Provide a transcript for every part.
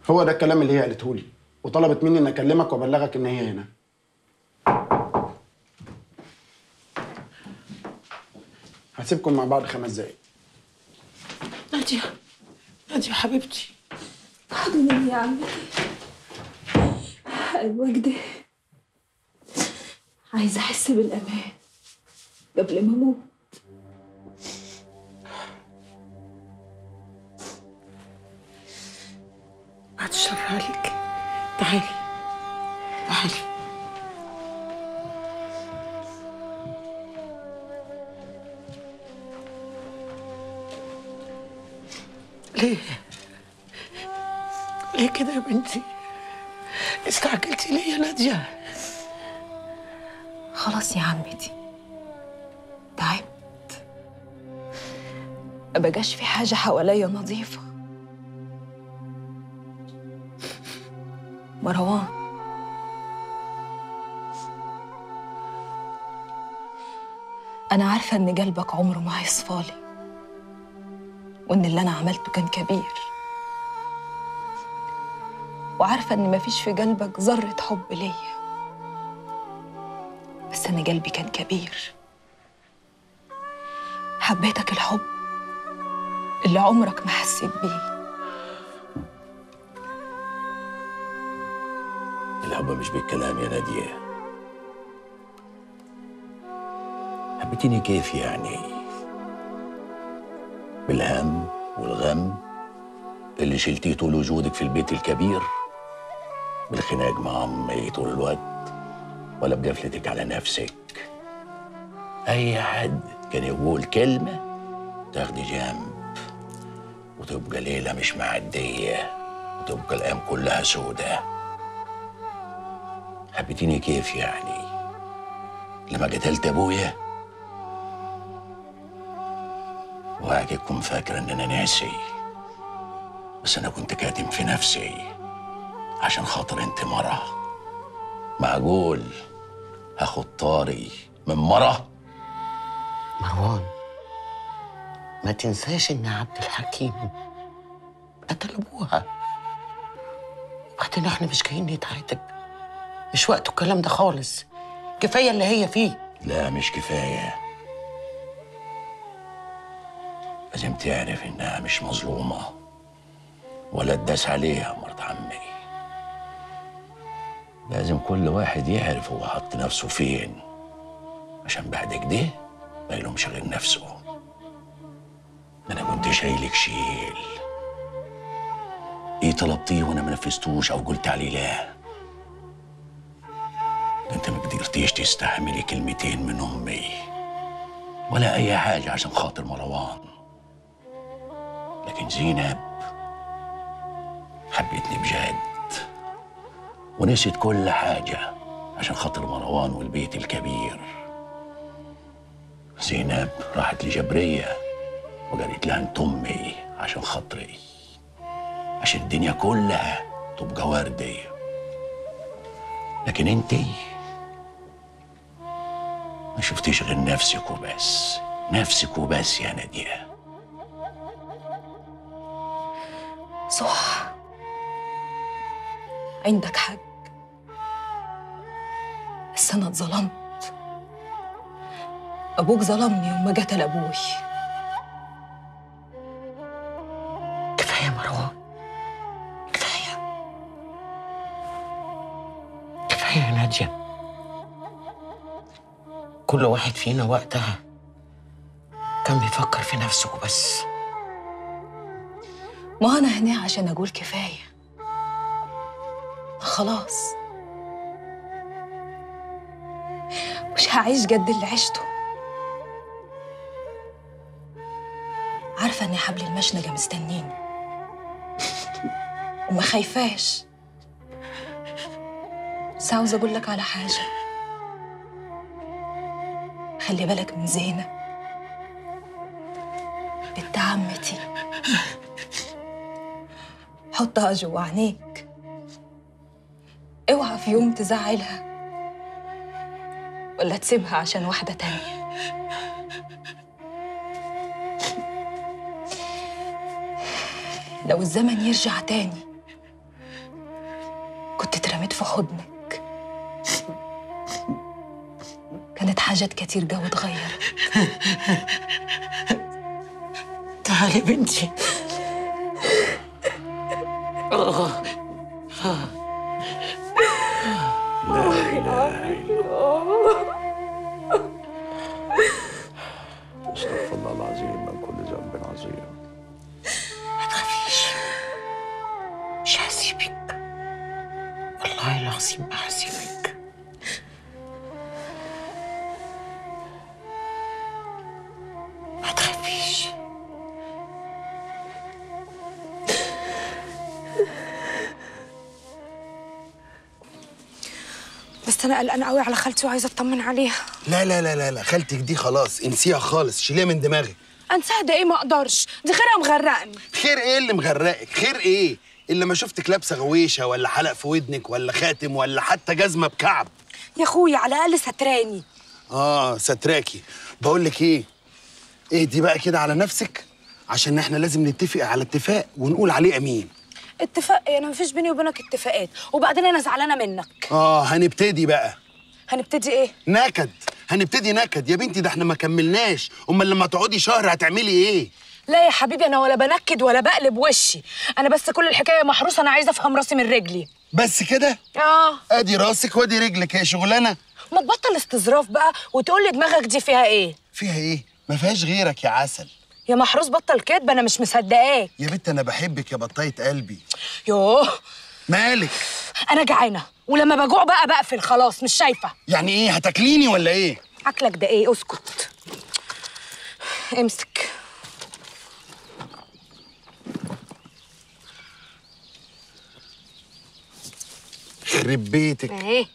هو ده الكلام اللي هي قالته لي وطلبت مني ان اكلمك وابلغك ان هي هنا هسيبكم مع بعض خمس دقايق نادية نادية حبيبتي حضني يا عمتي ايوه كده عايزه احس بالامان قبل ما اموت بعد الشر عليك تعالي تعالي ليه ليه كده يا بنتي استعجلتي ليه يا نادية خلاص يا عمتي تعبت مبقاش في حاجه حواليا نظيفه مروان أنا عارفة إن قلبك عمره ما هيصفالي وإن اللي أنا عملته كان كبير وعارفة إن مفيش في قلبك ذرة حب ليا بس أنا قلبي كان كبير حبيتك الحب اللي عمرك ما حسيت بيه الحب مش بالكلام يا نادية حبيتيني كيف يعني بالهم والغم اللي شلتيه طول وجودك في البيت الكبير بالخناق مع أمي طول الوقت ولا بقفلتك على نفسك أي حد كان يقول كلمة تاخدي جنب وتبقى ليلة مش معدية وتبقى الأيام كلها سودة حبيتيني كيف يعني لما قتلت ابويا وهاجي تكون فاكرة ان انا ناسي بس انا كنت كاتم في نفسي عشان خاطر انت مرة معقول هاخد طاري من مرة مروان ما تنساش ان عبد الحكيم قتل ابوها وبعدين احنا مش جايين نتعاتب مش وقت الكلام ده خالص كفايه اللي هي فيه لا مش كفاية لازم تعرف إنها مش مظلومة ولا اتداس عليها مرت عمي لازم كل واحد يعرف هو حط نفسه فين عشان بعد كده ما يلومش غير نفسه أنا كنت شايلك شيل إيه طلبتيه وأنا ما نفذتوش أو قلت عليه لا ده انت ما قدرتيش تستحملي كلمتين من امي ولا اي حاجه عشان خاطر مروان لكن زينب حبتني بجد ونسيت كل حاجه عشان خاطر مروان والبيت الكبير زينب راحت لجبريه وقالت لها انت امي عشان خاطري عشان الدنيا كلها تبقى وردي لكن انتي ما شفتيش غير نفسك وبس نفسك وبس يا نادية صح عندك حق بس أنا اتظلمت أبوك ظلمني وما قتل أبوي كفايه مروان كفايه كفايه يا ناديه كل واحد فينا وقتها كان بيفكر في نفسه وبس ما أنا هنا عشان أقول كفاية خلاص مش هعيش قد اللي عشته عارفة إن حبل المشنقة مستنيني وما خايفاش بس عاوزة أقول لك على حاجة خلي بالك من زينب بنت عمتي حطها جوا عينيك اوعى في يوم تزعلها ولا تسيبها عشان واحدة تانية لو الزمن يرجع تاني كانت في حضنك كانت حاجات كتير جو اتغير تعالي بنتي آه. استغفر الله العظيم من كل ذنب عظيم ما تخافيش مش هسيبك والله العظيم ما هسيبك ما تخافيش بس انا قلقانه قوي على خالتي وعايزه اطمن عليها لا لا لا لا لا خالتك دي خلاص انسيها خالص شيليها من دماغك انساها ده ايه ما اقدرش دي خيرها مغرقني خير ايه اللي مغرقك خير ايه اللي ما شفتك لابسه غويشه ولا حلق في ودنك ولا خاتم ولا حتى جزمه بكعب يا اخويا على الاقل ستراني اه ستراكي بقول لك ايه اهدي بقى كده على نفسك عشان احنا لازم نتفق على اتفاق ونقول عليه امين اتفاق ايه انا مفيش بيني وبينك اتفاقات وبعدين انا زعلانه منك اه هنبتدي بقى هنبتدي ايه نكد هنبتدي نكد يا بنتي ده احنا ما كملناش امال لما تقعدي شهر هتعملي ايه لا يا حبيبي انا ولا بنكد ولا بقلب وشي انا بس كل الحكايه محروسه انا عايزه افهم راسي من رجلي بس كده اه ادي راسك وادي رجلك هي شغلانه ما تبطل استظراف بقى وتقول لي دماغك دي فيها ايه فيها ايه ما فيهاش غيرك يا عسل يا محروس بطل كدب انا مش مصدقاك يا بنت انا بحبك يا بطايه قلبي يوه مالك انا جعانه ولما بجوع بقى بقفل خلاص مش شايفه يعني ايه هتاكليني ولا ايه اكلك ده ايه اسكت امسك خرب بيتك اهي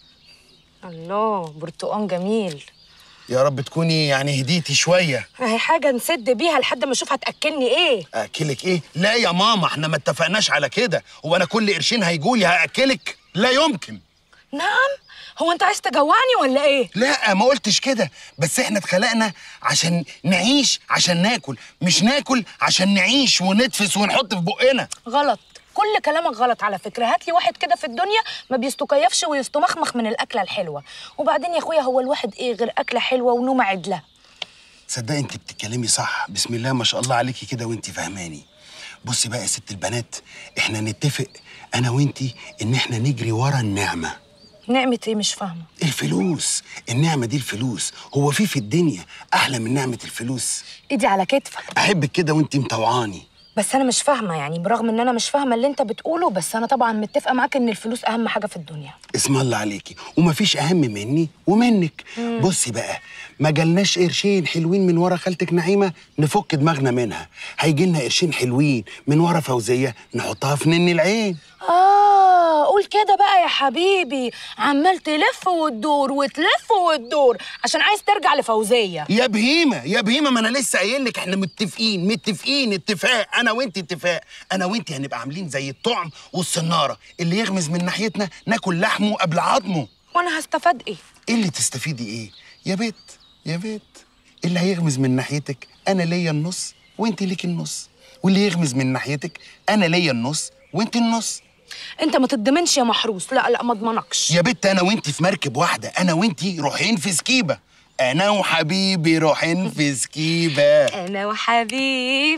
الله برتقان جميل يا رب تكوني يعني هديتي شويه اهي حاجه نسد بيها لحد ما اشوف هتاكلني ايه اكلك ايه لا يا ماما احنا ما اتفقناش على كده هو انا كل قرشين هيجولي هاكلك لا يمكن نعم هو انت عايز تجوعني ولا ايه لا ما قلتش كده بس احنا اتخلقنا عشان نعيش عشان ناكل مش ناكل عشان نعيش ونتفس ونحط في بقنا غلط كل كلامك غلط على فكره هات لي واحد كده في الدنيا ما بيستكيفش ويستمخمخ من الاكله الحلوه وبعدين يا اخويا هو الواحد ايه غير اكله حلوه ونوم عدله تصدقي انت بتتكلمي صح بسم الله ما شاء الله عليكي كده وانت فاهماني بصي بقى يا ست البنات احنا نتفق انا وانتي ان احنا نجري ورا النعمه نعمه ايه مش فاهمه الفلوس النعمه دي الفلوس هو في في الدنيا احلى من نعمه الفلوس ايدي على كتفك احبك كده وانت مطوعاني بس انا مش فاهمه يعني برغم ان انا مش فاهمه اللي انت بتقوله بس انا طبعا متفقه معاك ان الفلوس اهم حاجه في الدنيا اسم الله عليكي ومفيش اهم مني ومنك بصي بقى ما جالناش قرشين حلوين من ورا خالتك نعيمه نفك دماغنا منها هيجي لنا قرشين حلوين من ورا فوزيه نحطها في نن العين اه قول كده بقى يا حبيبي عمال تلف وتدور وتلف وتدور عشان عايز ترجع لفوزيه يا بهيمه يا بهيمه ما انا لسه قايل لك احنا متفقين متفقين اتفاق انا وانت اتفاق انا وانت هنبقى عاملين زي الطعم والصناره اللي يغمز من ناحيتنا ناكل لحمه قبل عظمه وانا هستفاد ايه ايه اللي تستفيدي ايه يا بيت يا بيت اللي هيغمز من ناحيتك انا ليا النص وانت ليك النص واللي يغمز من ناحيتك انا ليا النص وانت النص انت ما تضمنش يا محروس لا لا ما اضمنكش يا بت انا وانت في مركب واحده انا وانت روحين في سكيبه انا وحبيبي روحين في سكيبه انا وحبيبي